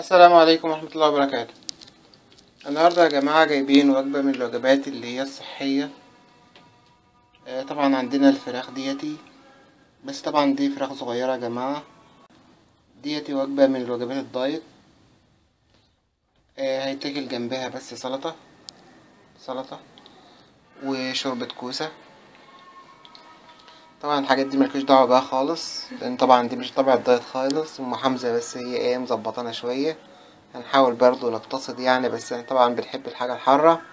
السلام عليكم ورحمة الله وبركاته النهاردة يا جماعة جايبين وجبة من الوجبات اللي هي الصحية آه، طبعا عندنا الفراخ ديتي بس طبعا دي فراخ صغيرة يا جماعة ديتي وجبة من الوجبات الدايت آه، هيتاكل جنبها بس سلطة سلطة وشوربة كوسة طبعا الحاجات دي ملكوش دعوة بيها خالص لان طبعا دي مش طبع الدايت خالص ام حمزة بس هي ايه مظبطانا شوية هنحاول برضو نقتصد يعني بس احنا طبعا بنحب الحاجة الحارة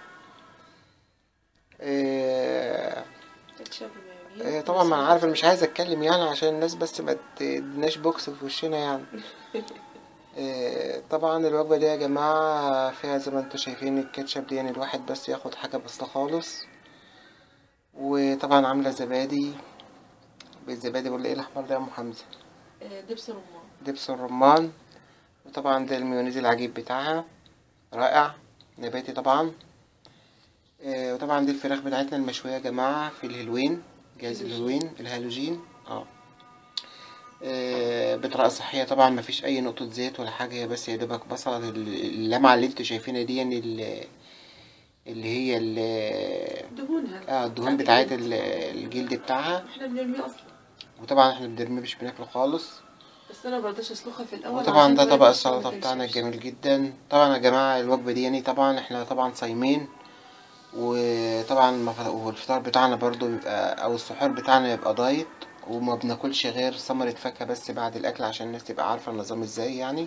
إيه إيه طبعا ما انا عارف انا مش عايز اتكلم يعني عشان الناس بس ما تديناش بوكس في وشنا يعني إيه طبعا الوجبة دي يا جماعة فيها زي ما انتوا شايفين الكاتشب دي يعني الواحد بس ياخد حاجة بسيطة خالص وطبعا عاملة زبادي بالزبادي ولا ايه الاحمر ده يا ام حمزة دبس رمان دبس الرمان وطبعا ده المايونيز العجيب بتاعها رائع نباتي طبعا آه وطبعا دي الفراخ بتاعتنا المشوية يا جماعة في الهلوين جهاز الهلوين الهالوجين اه آه، بطريقة صحية طبعا مفيش أي نقطة زيت ولا حاجة هي بس يا دوبك بصلة ال- اللمعة اللي انتوا شايفينها دي يعني ال- اللي هي ال- دهونها اه الدهون بتاعت ال- الجلد بتاعها احنا بنرميه اصلا وطبعا احنا بنرميه مش بناكله خالص بس انا برضاش اسلخها في الاول وطبعا عشان ده الولد طبق ما السلطة كانش بتاعنا يمشي. الجميل جدا طبعا يا جماعة الوجبة دي يعني طبعا احنا طبعا صايمين وطبعا المف- والفطار بتاعنا برضو بيبقى او السحور بتاعنا يبقى دايت وما بناكلش غير ثمرة فاكهة بس بعد الأكل عشان الناس تبقى عارفة النظام ازاي يعني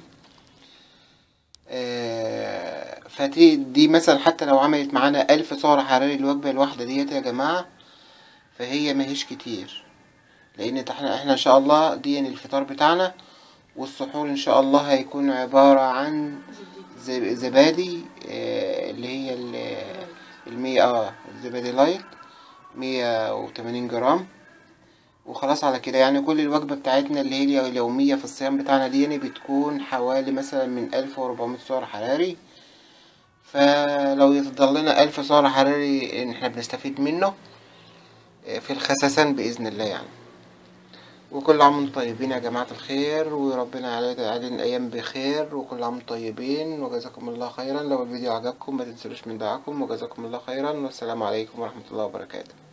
آه، فدي دي مثلا حتى لو عملت معانا ألف سعر حراري الوجبة الواحدة ديت يا جماعة فهي ماهيش كتير لأن احنا احنا إن شاء الله دي يعني الفطار بتاعنا والسحور إن شاء الله هيكون عبارة عن زبدة. زب- زبادي آه، اللي هي ال- المية اه الزبادي لايت مية وتمانين جرام وخلاص على كده يعني كل الوجبة بتاعتنا اللي هي اليومية في الصيام بتاعنا دي يعني بتكون حوالي مثلا من ألف وربعمية سعر حراري فلو يفضل لنا ألف سعر حراري إن احنا بنستفيد منه آه، في الخسسان بإذن الله يعني وكل عام وانتم طيبين يا جماعة الخير وربنا يعلي- علينا الأيام بخير وكل عام وانتم طيبين وجزاكم الله خيرا لو الفيديو عجبكم ما تنسلوش من دعاكم وجزاكم الله خيرا والسلام عليكم ورحمة الله وبركاته